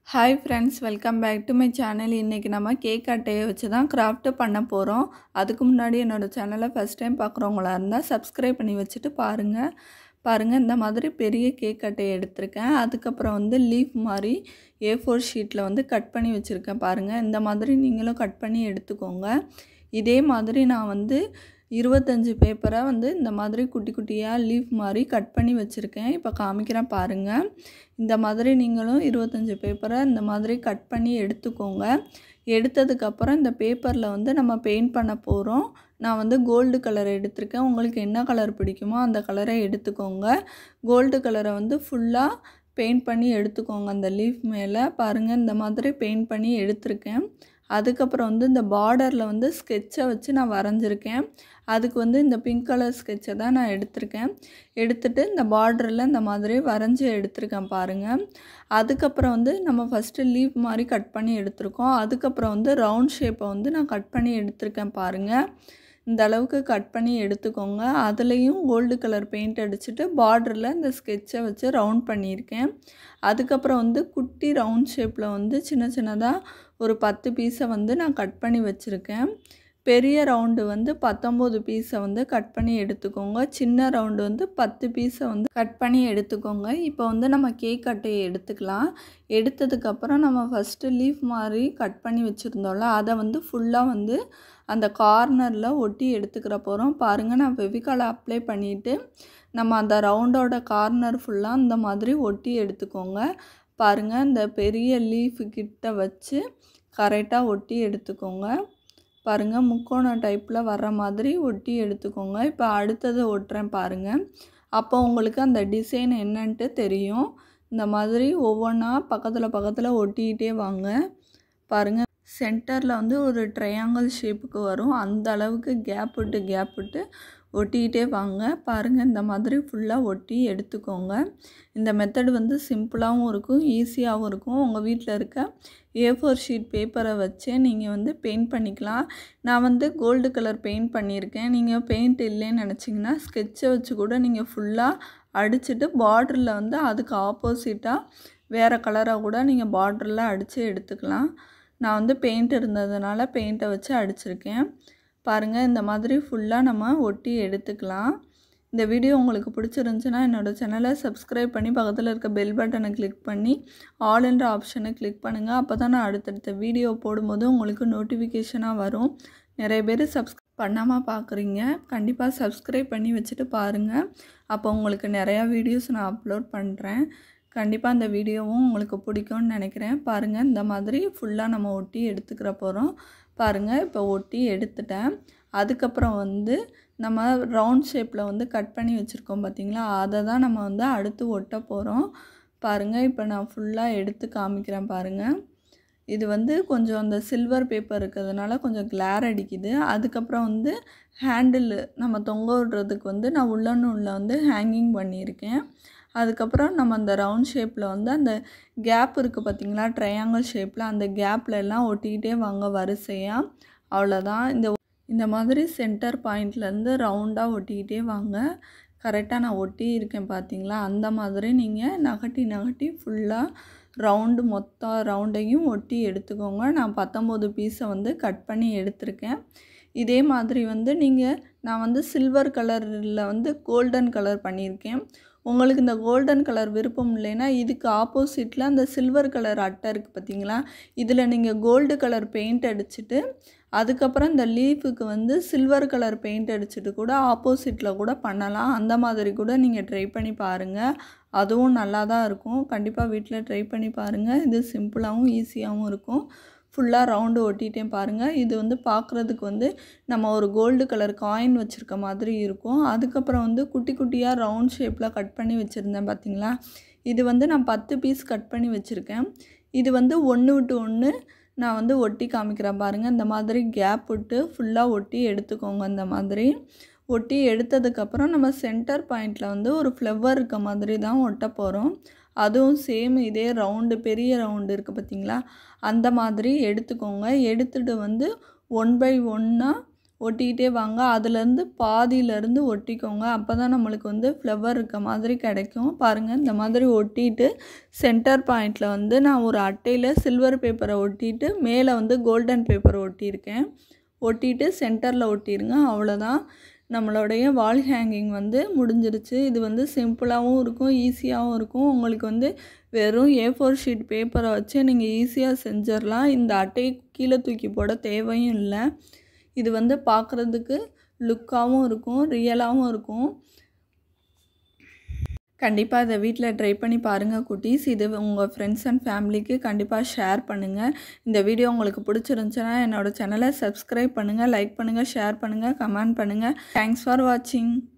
hi friends welcome back to my channel இன்றைக்கி நம்ம cake அட்டையை வச்சு தான் கிராஃப்ட்டு பண்ண போகிறோம் அதுக்கு முன்னாடி என்னோடய சேனலை ஃபஸ்ட் டைம் பார்க்குறவங்களா இருந்தால் சப்ஸ்கிரைப் பண்ணி வச்சுட்டு பாருங்கள் பாருங்கள் இந்த மாதிரி பெரிய கேக் அட்டையை எடுத்திருக்கேன் அதுக்கப்புறம் வந்து லீஃப் மாதிரி ஏ ஃபோர் ஷீட்டில் வந்து கட் பண்ணி வச்சுருக்கேன் பாருங்கள் இந்த மாதிரி நீங்களும் கட் பண்ணி எடுத்துக்கோங்க இதே மாதிரி நான் வந்து இருபத்தஞ்சி பேப்பரை வந்து இந்த மாதிரி குட்டி குட்டியாக லீஃப் மாதிரி கட் பண்ணி வச்சுருக்கேன் இப்போ காமிக்கிறேன் பாருங்கள் இந்த மாதிரி நீங்களும் இருபத்தஞ்சி பேப்பரை இந்த மாதிரி கட் பண்ணி எடுத்துக்கோங்க எடுத்ததுக்கப்புறம் இந்த பேப்பரில் வந்து நம்ம பெயிண்ட் பண்ண போகிறோம் நான் வந்து கோல்டு கலர் எடுத்திருக்கேன் உங்களுக்கு என்ன கலர் பிடிக்குமோ அந்த கலரை எடுத்துக்கோங்க கோல்டு கலரை வந்து ஃபுல்லாக பெயிண்ட் பண்ணி எடுத்துக்கோங்க அந்த லீஃப் மேலே பாருங்கள் இந்த மாதிரி பெயிண்ட் பண்ணி எடுத்திருக்கேன் அதுக்கப்புறம் வந்து இந்த பார்டரில் வந்து ஸ்கெட்சை வச்சு நான் வரைஞ்சிருக்கேன் அதுக்கு வந்து இந்த பிங்க் கலர் ஸ்கெட்சை தான் நான் எடுத்திருக்கேன் எடுத்துகிட்டு இந்த பார்டரில் இந்த மாதிரி வரைஞ்சி எடுத்திருக்கேன் பாருங்கள் அதுக்கப்புறம் வந்து நம்ம ஃபஸ்ட்டு லீஃப் மாதிரி கட் பண்ணி எடுத்திருக்கோம் அதுக்கப்புறம் வந்து ரவுண்ட் ஷேப்பை வந்து நான் கட் பண்ணி எடுத்திருக்கேன் பாருங்கள் இந்த அளவுக்கு கட் பண்ணி எடுத்துக்கோங்க அதுலேயும் கோல்டு கலர் பெயிண்ட் அடிச்சுட்டு பார்டரில் இந்த ஸ்கெட்சை வச்சு ரவுண்ட் பண்ணியிருக்கேன் அதுக்கப்புறம் வந்து குட்டி ரவுண்ட் ஷேப்பில் வந்து சின்ன சின்னதாக ஒரு பத்து பீஸை வந்து நான் கட் பண்ணி வச்சுருக்கேன் பெரிய ரவுண்டு வந்து பத்தொம்போது பீஸை வந்து கட் பண்ணி எடுத்துக்கோங்க சின்ன ரவுண்டு வந்து பத்து பீஸை வந்து கட் பண்ணி எடுத்துக்கோங்க இப்போ வந்து நம்ம கேக் அட்டையை எடுத்துக்கலாம் எடுத்ததுக்கப்புறம் நம்ம ஃபஸ்ட்டு லீஃப் மாதிரி கட் பண்ணி வச்சுருந்தோம்ல அதை வந்து ஃபுல்லாக வந்து அந்த கார்னரில் ஒட்டி எடுத்துக்கிற போகிறோம் பாருங்கள் நான் ஃபெவிகாலை அப்ளை பண்ணிவிட்டு நம்ம அந்த ரவுண்டோட கார்னர் ஃபுல்லாக இந்த மாதிரி ஒட்டி எடுத்துக்கோங்க பாருங்கள் இந்த பெரிய லீஃபு கிட்ட வச்சு கரெக்டாக ஒட்டி எடுத்துக்கோங்க பாருங்கள் முக்கோண டைப்பில் வர்ற மாதிரி ஒட்டி எடுத்துக்கோங்க இப்போ அடுத்தது ஒட்டுறேன் பாருங்கள் அப்போ உங்களுக்கு அந்த டிசைன் என்னன்ட்டு தெரியும் இந்த மாதிரி ஒவ்வொன்றா பக்கத்தில் பக்கத்தில் ஒட்டிக்கிட்டே வாங்க பாருங்கள் சென்டரில் வந்து ஒரு ட்ரையாங்கிள் ஷேப்புக்கு வரும் அந்த அளவுக்கு கேப் விட்டு கேப் விட்டு ஒட்டிக்கிட்டே வாங்க பாருங்கள் இந்த மாதிரி ஃபுல்லாக ஒட்டி எடுத்துக்கோங்க இந்த மெத்தட் வந்து சிம்பிளாகவும் இருக்கும் ஈஸியாகவும் இருக்கும் உங்கள் வீட்டில் இருக்க ஏ ஃபோர் ஷீட் பேப்பரை வச்சு நீங்கள் வந்து பெயிண்ட் பண்ணிக்கலாம் நான் வந்து கோல்டு கலர் பெயிண்ட் பண்ணியிருக்கேன் நீங்கள் பெயிண்ட் இல்லைன்னு நினச்சிங்கன்னா ஸ்கெட்சை வச்சு கூட நீங்கள் ஃபுல்லாக அடிச்சுட்டு பார்டரில் வந்து அதுக்கு ஆப்போசிட்டாக வேறு கலராக கூட நீங்கள் பார்டரில் அடித்து எடுத்துக்கலாம் நான் வந்து பெயிண்ட் இருந்ததுனால பெயிண்ட்டை வச்சு அடிச்சிருக்கேன் பாருங்கள் இந்த மாதிரி ஃபுல்லாக நம்ம ஒட்டி எடுத்துக்கலாம் இந்த வீடியோ உங்களுக்கு பிடிச்சிருந்துச்சுன்னா என்னோடய சேனலை சப்ஸ்கிரைப் பண்ணி பக்கத்தில் இருக்க பெல் பட்டனை கிளிக் பண்ணி ஆல் என்ற ஆப்ஷனை கிளிக் பண்ணுங்கள் அப்போ தான் நான் அடுத்தடுத்த வீடியோ போடும்போது உங்களுக்கு நோட்டிஃபிகேஷனாக வரும் நிறைய பேர் சப்ஸ்கிரைப் பண்ணாமல் பார்க்குறீங்க கண்டிப்பாக சப்ஸ்கிரைப் பண்ணி வச்சுட்டு பாருங்கள் அப்போ உங்களுக்கு நிறையா வீடியோஸ் நான் அப்லோட் பண்ணுறேன் கண்டிப்பாக அந்த வீடியோவும் உங்களுக்கு பிடிக்கும்னு நினைக்கிறேன் பாருங்கள் இந்த மாதிரி ஃபுல்லாக நம்ம ஒட்டி எடுத்துக்கிற போகிறோம் பாருங்கள் இப்போ ஒட்டி எடுத்துட்டேன் அதுக்கப்புறம் வந்து நம்ம ரவுண்ட் ஷேப்பில் வந்து கட் பண்ணி வச்சுருக்கோம் பார்த்திங்களா அதை தான் நம்ம வந்து அடுத்து ஒட்ட போகிறோம் பாருங்கள் இப்போ நான் ஃபுல்லாக எடுத்து காமிக்கிறேன் பாருங்கள் இது வந்து கொஞ்சம் அந்த சில்வர் பேப்பர் இருக்கிறதுனால கொஞ்சம் கிளார் அடிக்குது அதுக்கப்புறம் வந்து ஹேண்டில் நம்ம தொங்க விடுறதுக்கு வந்து நான் உள்ளன்னு உள்ள வந்து ஹேங்கிங் பண்ணியிருக்கேன் அதுக்கப்புறம் நம்ம அந்த ரவுண்ட் ஷேப்பில் வந்து அந்த கேப் இருக்குது பார்த்திங்களா ட்ரையாங்கிள் ஷேப்பில் அந்த கேப்பில் எல்லாம் ஒட்டிக்கிட்டே வாங்க வரிசையாக அவ்வளோதான் இந்த இந்த மாதிரி சென்டர் பாயிண்ட்லேருந்து ரவுண்டாக ஒட்டிக்கிட்டே வாங்க கரெக்டாக நான் ஒட்டி இருக்கேன் பார்த்தீங்களா அந்த மாதிரி நீங்கள் நகட்டி நகட்டி ஃபுல்லாக ரவுண்டு மொத்த ரவுண்டையும் ஒட்டி எடுத்துக்கோங்க நான் பத்தொம்போது பீஸை வந்து கட் பண்ணி எடுத்திருக்கேன் இதே மாதிரி வந்து நீங்கள் நான் வந்து சில்வர் கலரில் வந்து கோல்டன் கலர் பண்ணியிருக்கேன் உங்களுக்கு இந்த கோல்டன் கலர் விருப்பம் இல்லைன்னா இதுக்கு ஆப்போசிட்டில் அந்த சில்வர் கலர் அட்டை இருக்குது பார்த்தீங்களா இதில் நீங்கள் கோல்டு கலர் பெயிண்ட் அடிச்சுட்டு அதுக்கப்புறம் இந்த லீஃபுக்கு வந்து சில்வர் கலர் பெயிண்ட் அடிச்சுட்டு கூட ஆப்போசிட்டில் கூட பண்ணலாம் அந்த மாதிரி கூட நீங்கள் ட்ரை பண்ணி பாருங்கள் அதுவும் நல்லா தான் இருக்கும் கண்டிப்பாக வீட்டில் ட்ரை பண்ணி பாருங்கள் இது சிம்பிளாகவும் ஈஸியாகவும் இருக்கும் ஃபுல்லாக ரவுண்டு ஒட்டிகிட்டே பாருங்கள் இது வந்து பார்க்குறதுக்கு வந்து நம்ம ஒரு கோல்டு கலர் காயின் வச்சுருக்க மாதிரி இருக்கும் அதுக்கப்புறம் வந்து குட்டி குட்டியாக ரவுண்ட் ஷேப்பில் கட் பண்ணி வச்சுருந்தேன் பார்த்தீங்களா இது வந்து நான் பத்து பீஸ் கட் பண்ணி வச்சுருக்கேன் இது வந்து ஒன்று விட்டு ஒன்று நான் வந்து ஒட்டி காமிக்கிறேன் பாருங்கள் இந்த மாதிரி கேப் விட்டு ஃபுல்லாக ஒட்டி எடுத்துக்கோங்க இந்த மாதிரி ஒட்டி எடுத்ததுக்கப்புறம் நம்ம சென்டர் பாயிண்டில் வந்து ஒரு ஃப்ளவர் இருக்க மாதிரி தான் ஒட்ட போகிறோம் அதுவும் சேம் இதே ரவுண்டு பெரிய ரவுண்டு இருக்குது பார்த்திங்களா அந்த மாதிரி எடுத்துக்கோங்க எடுத்துகிட்டு வந்து ஒன் பை ஒன்னாக ஒட்டிக்கிட்டே வாங்க அதுலேருந்து பாதியிலேருந்து ஒட்டிக்கோங்க அப்போ தான் நம்மளுக்கு வந்து ஃப்ளவர் இருக்க மாதிரி கிடைக்கும் பாருங்கள் இந்த மாதிரி ஒட்டிட்டு சென்டர் பாயிண்டில் வந்து நான் ஒரு அட்டையில் சில்வர் பேப்பரை ஒட்டிட்டு மேலே வந்து கோல்டன் பேப்பரை ஒட்டியிருக்கேன் ஒட்டிட்டு சென்டரில் ஒட்டிடுங்க அவ்வளோதான் நம்மளுடைய வால் ஹேங்கிங் வந்து முடிஞ்சிருச்சு இது வந்து சிம்பிளாகவும் இருக்கும் ஈஸியாகவும் இருக்கும் உங்களுக்கு வந்து வெறும் ஏ ஃபோர் ஷீட் பேப்பரை வச்சு நீங்கள் ஈஸியாக செஞ்சிடலாம் இந்த அட்டையை கீழே தூக்கி போட தேவையும் இல்லை இது வந்து பார்க்குறதுக்கு லுக்காகவும் இருக்கும் ரியலாகவும் இருக்கும் கண்டிப்பாக இதை வீட்டில் ட்ரை பண்ணி பாருங்கள் குட்டீஸ் இது உங்கள் ஃப்ரெண்ட்ஸ் அண்ட் ஃபேமிலிக்கு கண்டிப்பாக ஷேர் பண்ணுங்கள் இந்த வீடியோ உங்களுக்கு பிடிச்சிருந்துச்சுன்னா என்னோடய சேனலை சப்ஸ்கிரைப் பண்ணுங்கள் லைக் பண்ணுங்கள் ஷேர் பண்ணுங்கள் கமெண்ட் பண்ணுங்கள் தேங்க்ஸ் ஃபார் வாட்சிங்